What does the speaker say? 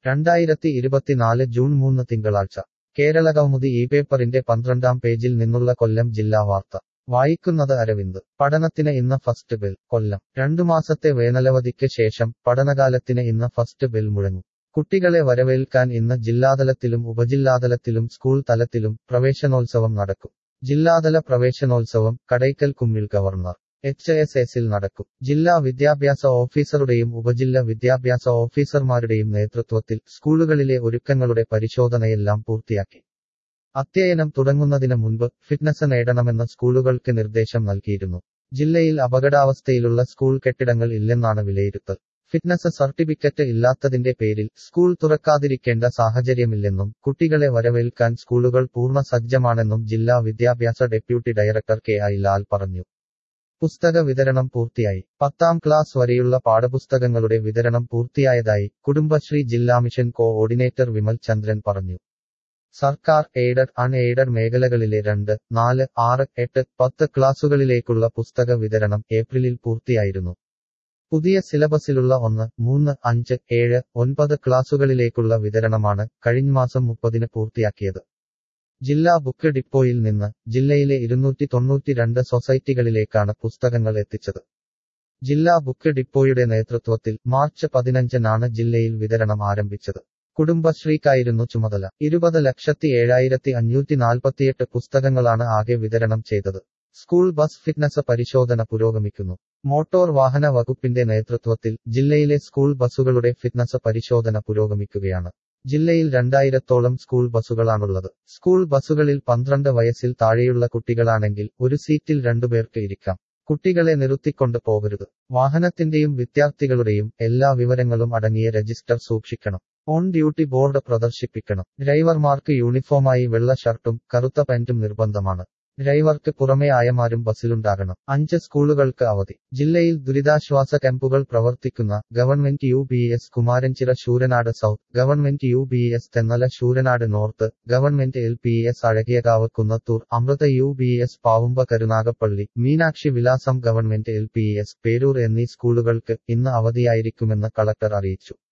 രണ്ടായിരത്തി ഇരുപത്തിനാല് ജൂൺ മൂന്ന് തിങ്കളാഴ്ച കേരള കൗമുദി ഈ പേപ്പറിന്റെ പന്ത്രണ്ടാം പേജിൽ നിന്നുള്ള കൊല്ലം ജില്ലാ വാർത്ത വായിക്കുന്നത് അരവിന്ദ് പഠനത്തിന് ഇന്ന് ഫസ്റ്റ് ബെൽ കൊല്ലം രണ്ടു മാസത്തെ വേനലവധിക്ക് ശേഷം പഠനകാലത്തിന് ഇന്ന് ഫസ്റ്റ് ബെൽ മുഴങ്ങും കുട്ടികളെ വരവേൽക്കാൻ ഇന്ന് ജില്ലാതലത്തിലും ഉപജില്ലാതലത്തിലും സ്കൂൾ തലത്തിലും പ്രവേശനോത്സവം നടക്കും ജില്ലാതല പ്രവേശനോത്സവം Kadakkal Kummil government H S എസിൽ നടക്കും ജില്ലാ വിദ്യാഭ്യാസ ഓഫീസറുടെയും ഉപജില്ല വിദ്യാഭ്യാസ ഓഫീസർമാരുടെയും നേതൃത്വത്തിൽ സ്കൂളുകളിലെ ഒരുക്കങ്ങളുടെ പരിശോധനയെല്ലാം പൂർത്തിയാക്കി അധ്യയനം തുടങ്ങുന്നതിന് മുൻപ് ഫിറ്റ്നസ് നേടണമെന്ന് സ്കൂളുകൾക്ക് നിർദ്ദേശം നൽകിയിരുന്നു ജില്ലയിൽ അപകടാവസ്ഥയിലുള്ള സ്കൂൾ കെട്ടിടങ്ങൾ ഇല്ലെന്നാണ് വിലയിരുത്തൽ ഫിറ്റ്നസ് സർട്ടിഫിക്കറ്റ് ഇല്ലാത്തതിന്റെ പേരിൽ സ്കൂൾ തുറക്കാതിരിക്കേണ്ട സാഹചര്യമില്ലെന്നും കുട്ടികളെ വരവേൽക്കാൻ സ്കൂളുകൾ പൂർണ്ണ സജ്ജമാണെന്നും ജില്ലാ വിദ്യാഭ്യാസ deputy director K I Lal പറഞ്ഞു പുസ്തക വിതരണം പൂർത്തിയായി പത്താം ക്ലാസ് വരെയുള്ള പാഠപുസ്തകങ്ങളുടെ വിതരണം പൂർത്തിയായതായി കുടുംബശ്രീ ജില്ലാ മിഷൻ കോഓർഡിനേറ്റർ വിമൽ ചന്ദ്രൻ പറഞ്ഞു സർക്കാർ എയ്ഡഡ് അൺ എയ്ഡഡ് മേഖലകളിലെ രണ്ട് നാല് ആറ് എട്ട് പത്ത് ക്ലാസുകളിലേക്കുള്ള പുസ്തക വിതരണം ഏപ്രിലിൽ പൂർത്തിയായിരുന്നു പുതിയ സിലബസിലുള്ള ഒന്ന് മൂന്ന് അഞ്ച് ഏഴ് ഒൻപത് ക്ലാസുകളിലേക്കുള്ള വിതരണമാണ് കഴിഞ്ഞ മാസം മുപ്പതിന് പൂർത്തിയാക്കിയത് ജില്ലാ ബുക്ക് ഡിപ്പോയിൽ നിന്ന് ജില്ലയിലെ ഇരുന്നൂറ്റി തൊണ്ണൂറ്റിരണ്ട് സൊസൈറ്റികളിലേക്കാണ് പുസ്തകങ്ങൾ എത്തിച്ചത് ജില്ലാ ബുക്ക് ഡിപ്പോയുടെ നേതൃത്വത്തിൽ മാർച്ച് പതിനഞ്ചിനാണ് ജില്ലയിൽ വിതരണം ആരംഭിച്ചത് കുടുംബശ്രീക്കായിരുന്നു ചുമതല ഇരുപത് ലക്ഷത്തി ഏഴായിരത്തി അഞ്ഞൂറ്റി നാൽപ്പത്തിയെട്ട് പുസ്തകങ്ങളാണ് ആകെ വിതരണം ചെയ്തത് സ്കൂൾ ബസ് ഫിറ്റ്നസ് പരിശോധന പുരോഗമിക്കുന്നു മോട്ടോർ വാഹന വകുപ്പിന്റെ നേതൃത്വത്തിൽ ജില്ലയിലെ സ്കൂൾ ബസ്സുകളുടെ ഫിറ്റ്നസ് പരിശോധന പുരോഗമിക്കുകയാണ് ജില്ലയിൽ രണ്ടായിരത്തോളം സ്കൂൾ ബസ്സുകളാണുള്ളത് സ്കൂൾ ബസ്സുകളിൽ പന്ത്രണ്ട് വയസ്സിൽ താഴെയുള്ള കുട്ടികളാണെങ്കിൽ ഒരു സീറ്റിൽ രണ്ടുപേർക്ക് ഇരിക്കാം കുട്ടികളെ നിർത്തിക്കൊണ്ട് പോകരുത് വാഹനത്തിന്റെയും വിദ്യാർത്ഥികളുടെയും എല്ലാ വിവരങ്ങളും അടങ്ങിയ രജിസ്റ്റർ സൂക്ഷിക്കണം ഓൺ ഡ്യൂട്ടി ബോർഡ് പ്രദർശിപ്പിക്കണം ഡ്രൈവർമാർക്ക് യൂണിഫോമായി വെള്ള ഷർട്ടും കറുത്ത പാന്റും നിർബന്ധമാണ് ഡ്രൈവർക്ക് പുറമെ ആയമാരും ബസ്സിലുണ്ടാകണം അഞ്ച് സ്കൂളുകൾക്ക് അവധി ജില്ലയിൽ ദുരിതാശ്വാസ ക്യാമ്പുകൾ പ്രവർത്തിക്കുന്ന government U B S Kumaranchira Sooranad south government U B S Thennala Sooranad north government L P S Azhakiyakavu Kunnathur Amrita U B S Pavumba Karunagappally Meenakshi Vilasam government L P S Perur എന്നീ സ്കൂളുകൾക്ക് ഇന്ന് അവധിയായിരിക്കുമെന്ന് കളക്ടർ അറിയിച്ചു